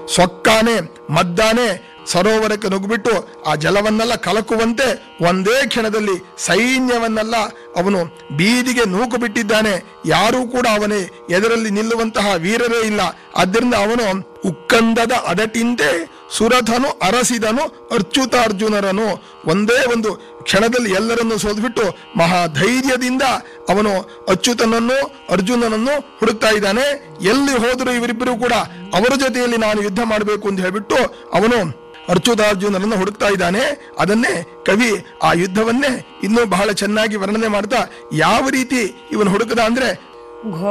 ಸೊಕ್ಕಾನೆ ಮದ್ದಾನೆ ಸರೋವರಕ್ಕೆ ನುಗ್ಗಿಬಿಟ್ಟು ಆ ಜಲವನ್ನೆಲ್ಲ ಕಲಕುವಂತೆ ಒಂದೇ ಕ್ಷಣದಲ್ಲಿ ಸೈನ್ಯವನ್ನೆಲ್ಲ ಅವನು ಬೀದಿಗೆ ನೂಕು ಬಿಟ್ಟಿದ್ದಾನೆ ಯಾರೂ ಕೂಡ ಅವನೇ ಎದುರಲ್ಲಿ ನಿಲ್ಲುವಂತಹ ವೀರರೇ ಇಲ್ಲ ಆದ್ದರಿಂದ ಅವನು ಉಕ್ಕಂದದ ಅಡಟಿಂತೆ ಸುರಥನು ಅರಸಿದನು ಅರ್ಚುತ ಅರ್ಜುನರನು ಒಂದೇ ಒಂದು ಕ್ಷಣದಲ್ಲಿ ಎಲ್ಲರನ್ನು ಸೋದ್ಬಿಟ್ಟು ಮಹಾಧೈರ್ಯದಿಂದ ಅವನು ಅಚ್ಯುತನನ್ನು ಅರ್ಜುನನನ್ನು ಹುಡುಕ್ತಾ ಇದ್ದಾನೆ ಎಲ್ಲಿ ಹೋದರೂ ಇವರಿಬ್ಬರು ಕೂಡ ಅವರ ಜೊತೆಯಲ್ಲಿ ನಾನು ಯುದ್ಧ ಮಾಡಬೇಕು ಅಂತ ಹೇಳ್ಬಿಟ್ಟು ಅವನು ಅರ್ಚುತಾರ್ಜುನರನ್ನು ಹುಡುಕ್ತಾ ಇದ್ದಾನೆ ಅದನ್ನೇ ಕವಿ ಆ ಯುದ್ಧವನ್ನೇ ಇನ್ನೂ ಬಹಳ ಚೆನ್ನಾಗಿ ವರ್ಣನೆ ಮಾಡ್ತಾ ಯಾವ ರೀತಿ ಇವನು ಹುಡುಕದ ಅಂದ್ರೆ